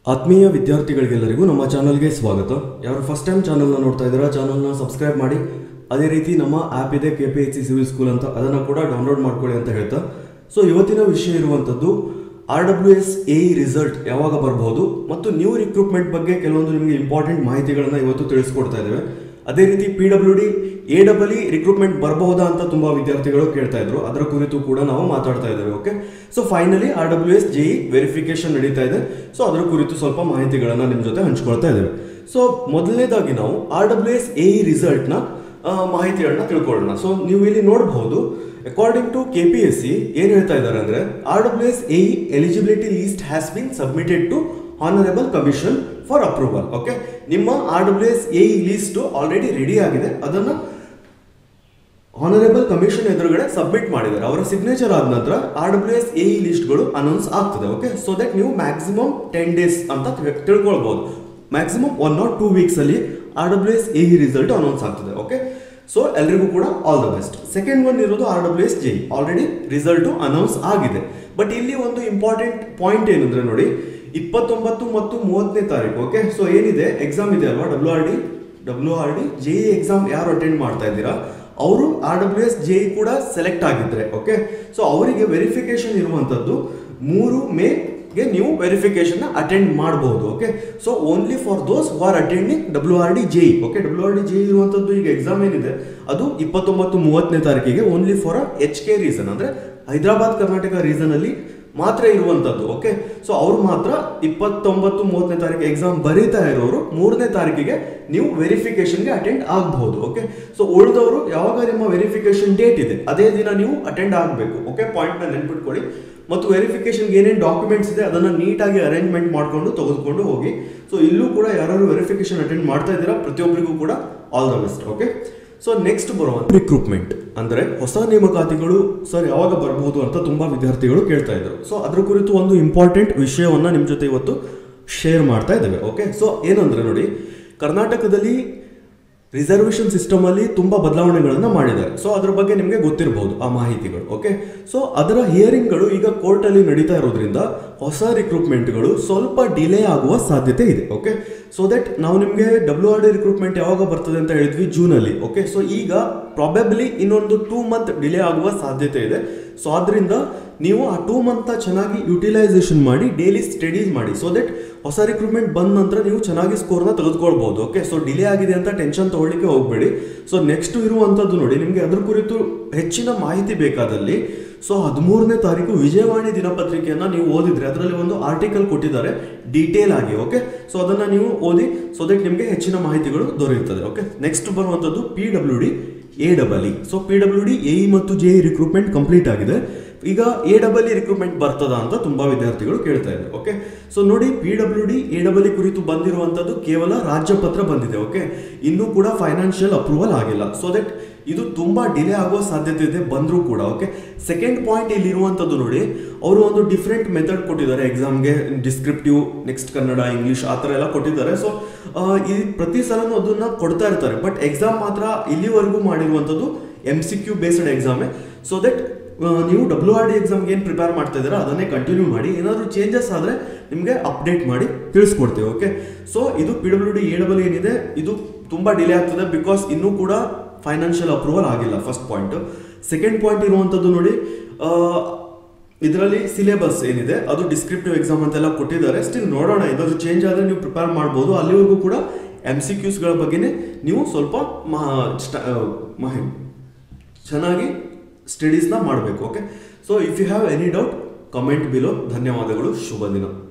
ಆತ್ಮೀಯ ವಿದ್ಯಾರ್ಥಿಗಳಿಗೆಲ್ಲರಿಗೂ ನಮ್ಮ ಚಾನಲ್ಗೆ ಸ್ವಾಗತ ಯಾರು ಫಸ್ಟ್ ಟೈಮ್ ಚಾನಲ್ನ ನೋಡ್ತಾ ಇದ್ದೀರಾ ಚಾನಲ್ನ ಸಬ್ಸ್ಕ್ರೈಬ್ ಮಾಡಿ ಅದೇ ರೀತಿ ನಮ್ಮ ಆ್ಯಪ್ ಇದೆ K P H C civil school ಅಂತ ಅದನ್ನು ಕೂಡ ಡೌನ್ಲೋಡ್ ಮಾಡ್ಕೊಳ್ಳಿ ಅಂತ ಹೇಳ್ತಾ ಸೊ ಇವತ್ತಿನ ವಿಷಯ ಇರುವಂಥದ್ದು R W S A result ಯಾವಾಗ ಬರಬಹುದು ಮತ್ತು ನ್ಯೂ ರಿಕ್ರೂಟ್ಮೆಂಟ್ ಬಗ್ಗೆ ಕೆಲವೊಂದು ನಿಮಗೆ ಇಂಪಾರ್ಟೆಂಟ್ ಮಾಹಿತಿಗಳನ್ನು ಇವತ್ತು ತಿಳಿಸ್ಕೊಡ್ತಾ ಇದ್ದೇವೆ ಅದೇ ರೀತಿ P W D A double E recruitment ಬರಬಹುದಾ ಅಂತ ತುಂಬಾ ವಿದ್ಯಾರ್ಥಿಗಳು ಕೇಳ್ತಾ ಇದ್ರು ಅದರ ಕುರಿತು ಕೂಡ ನಾವು ಮಾತಾಡ್ತಾ ಇದ್ದೇವೆ okay so finally R W S J verification ನಡೀತಾ ಇದೆ ಸೊ ಅದರ ಕುರಿತು ಸ್ವಲ್ಪ ಮಾಹಿತಿಗಳನ್ನ ನಿಮ್ಮ ಜೊತೆ ಹಂಚ್ಕೊಳ್ತಾ ಇದ್ದೇವೆ ಸೊ ಮೊದಲನೇದಾಗಿ ನಾವು ಆರ್ ಡಬ್ಲ್ಯೂ ಎಸ್ ಎ ರಿಸಲ್ಟ್ನ ಮಾಹಿತಿಗಳನ್ನ ತಿಳ್ಕೊಳ್ಳೋಣ ಸೊ ನೀವು ಇಲ್ಲಿ ನೋಡಬಹುದು according to K P S C ಏನು ಹೇಳ್ತಾ ಇದ್ದಾರೆ ಅಂದ್ರೆ R W S A eligibility list has been submitted to honourable commission for approval okay ನಿಮ್ಮ R W S A list already ready ಆಗಿದೆ ಅದನ್ನು ಹಾನರೇಬಲ್ ಕಮಿಷನ್ ಎದುರುಗಡೆ ಸಬ್ಮಿಟ್ ಮಾಡಿದ್ದಾರೆ ಅವರ ಸಿಗ್ನೇಚರ್ ಆದ ನಂತರ ಆರ್ ಡಬ್ಲ್ಯೂ ಎಸ್ ಎ ಲಿಸ್ಟ್ಗಳು ಅನೌನ್ಸ್ ಆಗ್ತದೆ ಓಕೆ ಸೊ ದಟ್ ನೀವು ಮ್ಯಾಕ್ಸಿಮಮ್ ಟೆನ್ ಡೇಸ್ ಅಂತ ತಿಳ್- ತಿಳ್ಕೊಳ್ಬಹುದು maximum one not two weeks ಅಲ್ಲಿ R W S A result announce ಆಗ್ತದೆ ಓಕೆ ಸೊ ಎಲ್ರಿಗೂ ಕೂಡ all the best second one ಇರೋದು R W S J already result announce ಆಗಿದೆ ಬಟ್ ಇಲ್ಲಿ ಒಂದು ಇಂಪಾರ್ಟೆಂಟ್ ಪಾಯಿಂಟ್ ಏನಂದ್ರೆ ನೋಡಿ ಇಪ್ಪತ್ತೊಂಬತ್ತು ಮತ್ತು ಮೂವತ್ತನೇ ತಾರೀಕು ಓಕೆ ಸೊ ಏನಿದೆ ಎಕ್ಸಾಮ್ ಇದೆ ಅಲ್ವಾ W R D W R D J exam ಯಾರು ಅಟೆಂಡ್ ಮಾಡ್ತಾ ಇದ್ದೀರಾ ಅವರು ಆರ್ ಡಬ್ಲ್ಯೂ ಎಸ್ ಜೆ ಕೂಡ ಸೆಲೆಕ್ಟ್ ಆಗಿದ್ರೆ ಓಕೆ ಸೊ ಅವರಿಗೆ ವೆರಿಫಿಕೇಶನ್ ಇರುವಂಥದ್ದು ಮೂರು ಮೇಗೆ ನೀವು ವೆರಿಫಿಕೇಶನ್ ಅಟೆಂಡ್ ಮಾಡಬಹುದು okay so only for those who are attending W R D J okay W R D J ಇರುವಂಥದ್ದು ಈಗ ಎಕ್ಸಾಮ್ ಏನಿದೆ ಅದು ಇಪ್ಪತ್ತೊಂಬತ್ತು ಮೂವತ್ತನೇ ತಾರೀಕಿಗೆ only for H K reason ಅಂದ್ರೆ ಹೈದರಾಬಾದ್ ಕರ್ನಾಟಕ ರೀಸನ್ ಅಲ್ಲಿ ಮಾತ್ರ ಇರುವಂಥದ್ದು ಓಕೆ ಸೊ ಅವ್ರು ಮಾತ್ರ ಇಪ್ಪತ್ತೊಂಬತ್ತು ಮೂವತ್ತನೇ ತಾರೀಕು ಎಕ್ಸಾಮ್ ಬರೀತಾ ಇರೋರು ಮೂರನೇ ತಾರೀಕಿಗೆ ನೀವು ವೆರಿಫಿಕೇಶನ್ಗೆ ಅಟೆಂಡ್ ಆಗಬಹುದು ಓಕೆ ಸೊ ಉಳಿದವರು ಯಾವಾಗ ನಿಮ್ಮ ವೆರಿಫಿಕೇಶನ್ ಡೇಟ್ ಇದೆ ಅದೇ ದಿನ ನೀವು ಅಟೆಂಡ್ ಆಗಬೇಕು ಓಕೆ ಪಾಯಿಂಟ್ನ ನೆನ್ಪಿಟ್ಕೊಳ್ಳಿ ಮತ್ತು ವೆರಿಫಿಕೇಶನ್ಗೆ ಏನೇನು ಡಾಕ್ಯುಮೆಂಟ್ಸ್ ಇದೆ ಅದನ್ನು ನೀಟಾಗಿ ಅರೇಂಜ್ಮೆಂಟ್ ಮಾಡಿಕೊಂಡು ತೆಗೆದುಕೊಂಡು ಹೋಗಿ ಸೊ ಇಲ್ಲೂ ಕೂಡ ಯಾರು ವೆರಿಫಿಕೇಶನ್ ಅಟೆಂಡ್ ಮಾಡ್ತಾ ಇದ್ದೀರಾ ಪ್ರತಿಯೊಬ್ಬರಿಗೂ ಕೂಡ all the best okay so next ಬರುವಂತ ರಿಕ್ರೂಟ್ಮೆಂಟ್ ಅಂದ್ರೆ ಹೊಸ ನೇಮಕಾತಿಗಳು ಸರ್ ಯಾವಾಗ ಬರಬಹುದು ಅಂತ ತುಂಬಾ ವಿದ್ಯಾರ್ಥಿಗಳು ಕೇಳ್ತಾ ಇದ್ರು ಸೊ ಅದ್ರ ಕುರಿತು ಒಂದು ಇಂಪಾರ್ಟೆಂಟ್ ವಿಷಯವನ್ನ ನಿಮ್ ಜೊತೆ ಇವತ್ತು ಶೇರ್ ಮಾಡ್ತಾ ಇದ್ದೇವೆ ಓಕೆ ಸೊ ಏನಂದ್ರೆ ನೋಡಿ ಕರ್ನಾಟಕದಲ್ಲಿ ರಿಸರ್ವೇಷನ್ ಸಿಸ್ಟಮ್ ಅಲ್ಲಿ ತುಂಬಾ ಬದಲಾವಣೆಗಳನ್ನ ಮಾಡಿದ್ದಾರೆ ಸೊ ಅದ್ರ ಬಗ್ಗೆ ನಿಮಗೆ ಗೊತ್ತಿರಬಹುದು ಆ ಮಾಹಿತಿಗಳು ಓಕೆ ಸೊ ಅದರ ಹಿಯರಿಂಗ್ಗಳು ಈಗ ಕೋರ್ಟ್ ಅಲ್ಲಿ ನಡೀತಾ ಇರೋದ್ರಿಂದ ಹೊಸ ರಿಕ್ರೂಟ್ಮೆಂಟ್ಗಳು ಸ್ವಲ್ಪ ಡಿಲೇ ಆಗುವ ಸಾಧ್ಯತೆ ಇದೆ ಓಕೆ ಸೊ ದಟ್ ನಾವು ನಿಮಗೆ ಡಬ್ಲ್ಯೂ ಆರ್ ಡಿ ರಿಕ್ರೂಟ್ಮೆಂಟ್ ಯಾವಾಗ ಬರ್ತದೆ ಅಂತ ಹೇಳಿದ್ವಿ ಜೂನ್ ಅಲ್ಲಿ ಓಕೆ ಸೊ ಈಗ ಪ್ರಾಬೆಬ್ಲಿ ಇನ್ನೊಂದು ಟೂ ಮಂತ್ ಡಿಲೇ ಆಗುವ ಸಾಧ್ಯತೆ ಇದೆ ಸೊ ಆದ್ರಿಂದ ನೀವು ಆ ಟೂ ಮಂತ್ ಚೆನ್ನಾಗಿ ಯುಟಿಲೈಸೇಷನ್ ಮಾಡಿ ಡೈಲಿ ಸ್ಟಡೀಸ್ ಮಾಡಿ ಸೊ ದಟ್ ಹೊಸ ರಿಕ್ರೂಟ್ಮೆಂಟ್ ಬಂದ ನಂತರ ನೀವು ಚೆನ್ನಾಗಿ ಸ್ಕೋರ್ನ ತೆಗೆದುಕೊಳ್ಬಹುದು ಓಕೆ ಸೊ ಡಿಲೇ ಆಗಿದೆ ಅಂತ ಟೆನ್ಷನ್ ತಗೊಳ್ಳಿಕ್ಕೆ ಹೋಗಬೇಡಿ ಸೊ ನೆಕ್ಸ್ಟ್ ಇರುವಂಥದ್ದು ನೋಡಿ ನಿಮಗೆ ಅದ್ರ ಕುರಿತು ಹೆಚ್ಚಿನ ಮಾಹಿತಿ ಬೇಕಾದಲ್ಲಿ ಸೊ ಹದಿಮೂರನೇ ತಾರೀಕು ವಿಜಯವಾಣಿ ದಿನಪತ್ರಿಕೆಯನ್ನ ನೀವು ಓದಿದ್ರೆ ಅದರಲ್ಲಿ ಒಂದು ಆರ್ಟಿಕಲ್ ಕೊಟ್ಟಿದ್ದಾರೆ ಡೀಟೇಲ್ ಆಗಿ ಓಕೆ ಸೊ ಅದನ್ನ ನೀವು ಓದಿ ಸೊ ದಟ್ ನಿಮಗೆ ಹೆಚ್ಚಿನ ಮಾಹಿತಿಗಳು ದೊರೆಯುತ್ತದೆ ಓಕೆ ನೆಕ್ಸ್ಟ್ ಬರುವಂಥದ್ದು P W D A double E so P W D A ಮತ್ತು ಜೆ ರಿಕ್ರೂಟ್ಮೆಂಟ್ ಕಂಪ್ಲೀಟ್ ಆಗಿದೆ ಈಗ ಎ ಡಬಲ್ ಇ ರಿಕ್ರೂಟ್ಮೆಂಟ್ ಬರ್ತದ ಅಂತ ತುಂಬಾ ವಿದ್ಯಾರ್ಥಿಗಳು ಕೇಳ್ತಾ ಇದ್ದಾರೆ ಓಕೆ ಸೊ ನೋಡಿ P W D A double E ಕುರಿತು ಬಂದಿರುವಂತದ್ದು ಕೇವಲ ರಾಜ್ಯ ಪತ್ರ ಬಂದಿದೆ ಓಕೆ ಇನ್ನೂ ಕೂಡ ಫೈನಾನ್ಷಿಯಲ್ ಅಪ್ರೂವಲ್ ಆಗಿಲ್ಲ ಸೊ ದಟ್ ಇದು ತುಂಬಾ ಡಿಲೇ ಆಗುವ ಸಾಧ್ಯತೆ ಇದೆ ಬಂದರೂ ಕೂಡ ಓಕೆ ಸೆಕೆಂಡ್ ಪಾಯಿಂಟ್ ಇಲ್ಲಿ ಇರುವಂತದ್ದು ನೋಡಿ ಅವರು ಒಂದು ಡಿಫ್ರೆಂಟ್ ಮೆಥಡ್ ಕೊಟ್ಟಿದ್ದಾರೆ ಎಕ್ಸಾಮ್ಗೆ ಡಿಸ್ಕ್ರಿಪ್ಟಿವ್ ನೆಕ್ಸ್ಟ್ ಕನ್ನಡ ಇಂಗ್ಲಿಷ್ ಆ ಥರ ಎಲ್ಲ ಕೊಟ್ಟಿದ್ದಾರೆ ಸೊ ಈ ಪ್ರತಿ ಸಲನೂ ಅದನ್ನ ಕೊಡ್ತಾ ಇರ್ತಾರೆ ಬಟ್ ಎಕ್ಸಾಮ್ ಮಾತ್ರ ಇಲ್ಲಿವರೆಗೂ ಮಾಡಿರುವಂಥದ್ದು ಎಮ್ ಸಿ ಕ್ಯೂ ಬೇಸ್ಡ್ ಎಕ್ಸಾಮೇ ಸೊ ದಟ್ ನೀವು ಡಬ್ಲ್ಯೂ ಆರ್ ಡಿ ಎಕ್ಸಾಮ್ಗೆ ಏನು ಪ್ರಿಪೇರ್ ಮಾಡ್ತಾ ಇದ್ದೀರಾ ಅದನ್ನೇ ಕಂಟಿನ್ಯೂ ಮಾಡಿ ಏನಾದರೂ ಚೇಂಜಸ್ ಆದರೆ ನಿಮಗೆ ಅಪ್ಡೇಟ್ ಮಾಡಿ ತಿಳಿಸ್ಕೊಡ್ತೇವೆ ಓಕೆ ಸೊ ಇದು P W D A double ಏನಿದೆ ಇದು ತುಂಬ ಡಿಲೇ ಆಗ್ತದೆ ಬಿಕಾಸ್ ಇನ್ನೂ ಕೂಡ ಫೈನಾನ್ಷಿಯಲ್ ಅಪ್ರೂವಲ್ ಆಗಿಲ್ಲ ಫಸ್ಟ್ ಪಾಯಿಂಟ್ ಸೆಕೆಂಡ್ ಪಾಯಿಂಟ್ ಇರುವಂಥದ್ದು ನೋಡಿ ಇದರಲ್ಲಿ ಸಿಲೆಬಸ್ ಏನಿದೆ ಅದು ಡಿಸ್ಕ್ರಿಪ್ಟಿವ್ ಎಕ್ಸಾಮ್ ಅಂತೆಲ್ಲ ಕೊಟ್ಟಿದ್ದಾರೆ ಸ್ಟಿಲ್ ನೋಡೋಣ ಏನಾದರೂ ಚೇಂಜ್ ಆದರೆ ನೀವು ಪ್ರಿಪೇರ್ ಮಾಡ್ಬೋದು ಅಲ್ಲಿವರೆಗೂ ಕೂಡ ಎಮ್ ಸಿ ಕ್ಯೂಸ್ಗಳ ಬಗ್ಗೆನೇ ನೀವು ಸ್ವಲ್ಪ ಮಹಾ ಸ್ಟ- ಆ, ಮಾಹಿ ಚೆನ್ನಾಗಿ ಸ್ಟಡೀಸ್ನ ಮಾಡಬೇಕು okay so if you have any doubt comment below ಧನ್ಯವಾದಗಳು ಶುಭ ದಿನ